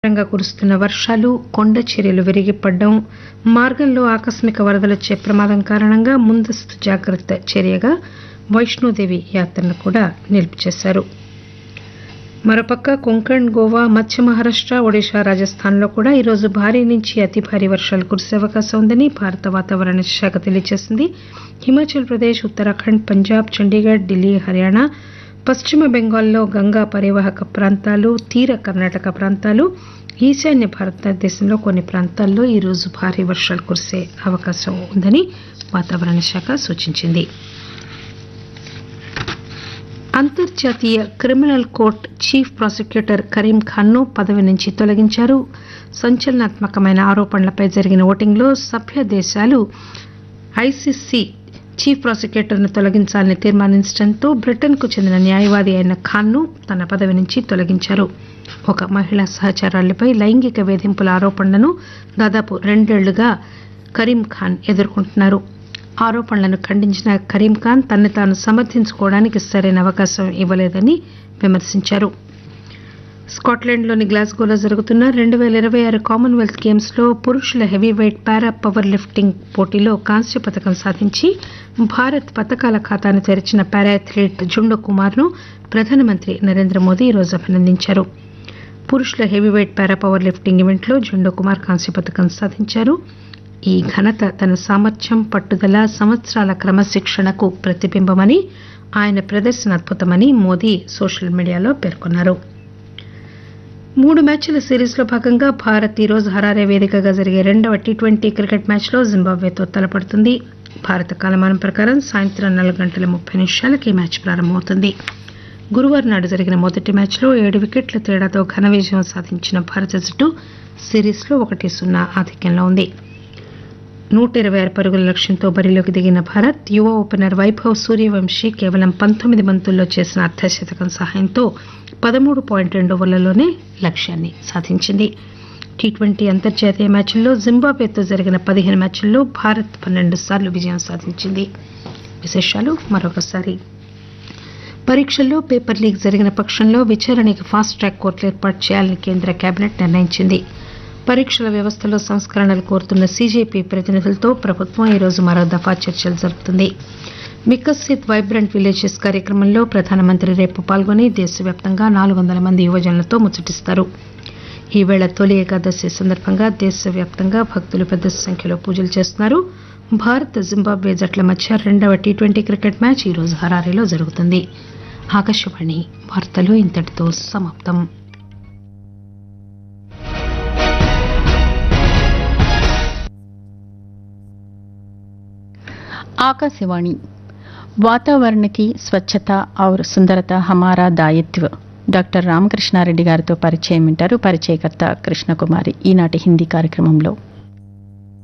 గా కురుస్తున్న వర్షాలు కొండ చర్యలు విరిగిపడడం మార్గంలో ఆకస్మిక వరదలొచ్చే ప్రమాదం కారణంగా ముందస్తు జాగ్రత్త చర్యగా వైష్ణోదేవి యాత్రను కూడా నిలిపివేశారు మరోపక్క కొంకణ్ గోవా మధ్య మహారాష్ట ఒడిశా రాజస్థాన్లో కూడా ఈరోజు భారీ నుంచి అతి భారీ వర్షాలు కురిసే అవకాశం ఉందని భారత వాతావరణ శాఖ తెలియజేసింది హిమాచల్ ప్రదేశ్ ఉత్తరాఖండ్ పంజాబ్ చండీగఢ్ ఢిల్లీ హర్యానా పశ్చిమ బెంగాల్లో గంగా పరివాహక ప్రాంతాలు తీర కర్ణాటక ప్రాంతాలు ఈశాన్య భారతదేశంలో కొన్ని ప్రాంతాల్లో ఈరోజు భారీ వర్షాలు కురిసే అవకాశం ఉందని వాతావరణ శాఖ సూచించింది అంతర్జాతీయ criminal court chief prosecutor Karim ఖాన్ను పదవి నుంచి తొలగించారు సంచలనాత్మకమైన ఆరోపణలపై జరిగిన ఓటింగ్లో సభ్య దేశాలు ఐసీసీ చీఫ్ ప్రాసిక్యూటర్ను తొలగించాలని తీర్మానించడంతో బ్రిటన్కు చెందిన న్యాయవాది అయిన ఖాన్ను తన పదవి నుంచి తొలగించారు ఒక మహిళా సహచరాలపై లైంగిక వేధింపుల ఆరోపణలను దాదాపు రెండేళ్లుగా కరీం ఖాన్ ఎదుర్కొంటున్నారు ఆరోపణలను ఖండించిన కరీం ఖాన్ తనను తాను సమర్థించుకోవడానికి సరైన అవకాశం ఇవ్వలేదని విమర్శించారు స్కాట్లాండ్లోని గ్లాస్గోలో జరుగుతున్న రెండు పేల ఇరవై ఆరు కామన్వెల్త్ గేమ్స్లో పురుషుల హెవీవెయిట్ పారా పవర్ లిఫ్టింగ్ పోటీలో కాంస్య పథకం సాధించి భారత్ పథకాల ఖాతాను తెరిచిన పారా అథ్లీట్ జుండో కుమార్ను ప్రధానమంత్రి నరేంద్ర మోదీ ఈరోజు అభినందించారు పురుషుల హెవీవెయిట్ పారా పవర్ లిఫ్టింగ్ ఈవెంట్లో జుండో కుమార్ కాంస్య పథకం సాధించారు ఈ ఘనత తన సామర్థ్యం పట్టుదల సంవత్సరాల క్రమశిక్షణకు ప్రతిబింబమని ఆయన ప్రదర్శన అద్భుతమని మోదీ సోషల్ మీడియాలో పేర్కొన్నారు మూడు మ్యాచ్ల సిరీస్లో భాగంగా భారత్ ఈరోజు హరారే వేదికగా జరిగే రెండవ టీ ట్వంటీ క్రికెట్ మ్యాచ్లో జింబాబ్వేతో తలపడుతుంది భారత కాలమానం ప్రకారం సాయంత్రం నాలుగు గంటల ముప్పై నిమిషాలకు ఈ మ్యాచ్ ప్రారంభమవుతుంది గురువారం నాడు జరిగిన మొదటి మ్యాచ్లో ఏడు వికెట్ల తేడాతో ఘన విజయం సాధించిన భారత జట్టు సిరీస్లో ఒకటి సున్నా ఆధిక్యంలో ఉంది నూట ఇరవై ఆరు పరుగుల లక్ష్యంతో బరిలోకి దిగిన భారత్ యువ ఓపెనర్ వైభవ్ సూర్యవంశీ కేవలం పంతొమ్మిది బంతుల్లో చేసిన అర్ధశతకం సహాయంతో పదమూడు పాయింట్ రెండు ఓవర్లలోనే లక్ష్యాన్ని సాధించింది టీ ట్వంటీ అంతర్జాతీయ మ్యాచ్ల్లో జింబాబ్వేతో జరిగిన పదిహేను మ్యాచ్ల్లో భారత్ పన్నెండు సార్లు విజయం సాధించింది విశేషాలు మరొకసారి పరీక్షల్లో పేపర్ లీక్ జరిగిన పక్షంలో విచారణకి ఫాస్ట్ ట్రాక్ కోర్టులు ఏర్పాటు చేయాలని కేంద్ర కేబినెట్ నిర్ణయించింది పరీక్షల వ్యవస్థలో సంస్కరణలు కోరుతున్న సీజేపీ ప్రతినిధులతో ప్రభుత్వం ఈరోజు మరో దఫా చర్చలు జరుపుతుంది వికసిత్ వైబ్రెంట్ విలేజెస్ కార్యక్రమంలో ప్రధానమంత్రి రేపు పాల్గొని దేశవ్యాప్తంగా నాలుగు వందల మంది యువజనులతో ముచ్చటిస్తారు ఈవేళ తొలి ఏకాదశి సందర్భంగా దేశవ్యాప్తంగా భక్తులు పెద్ద సంఖ్యలో పూజలు చేస్తున్నారు భారత్ జింబాబ్వే జట్ల మధ్య రెండవ టీ ట్వంటీ క్రికెట్ మ్యాచ్ ఈరోజు హరారీలో జరుగుతుంది ఆకాశవాణి వార్తలు ఇంతటితో సమాప్తం आकाशवाणी వాతావరణ కి స్వచ్ఛత ఔర్ సుందరత హమారా దాయిత్వ డాక్టర్ రామకృష్ణారెడ్డి గారితో పరిచయం వింటారు పరిచయకర్త కృష్ణకుమారి ఈనాటి హిందీ కార్యక్రమంలో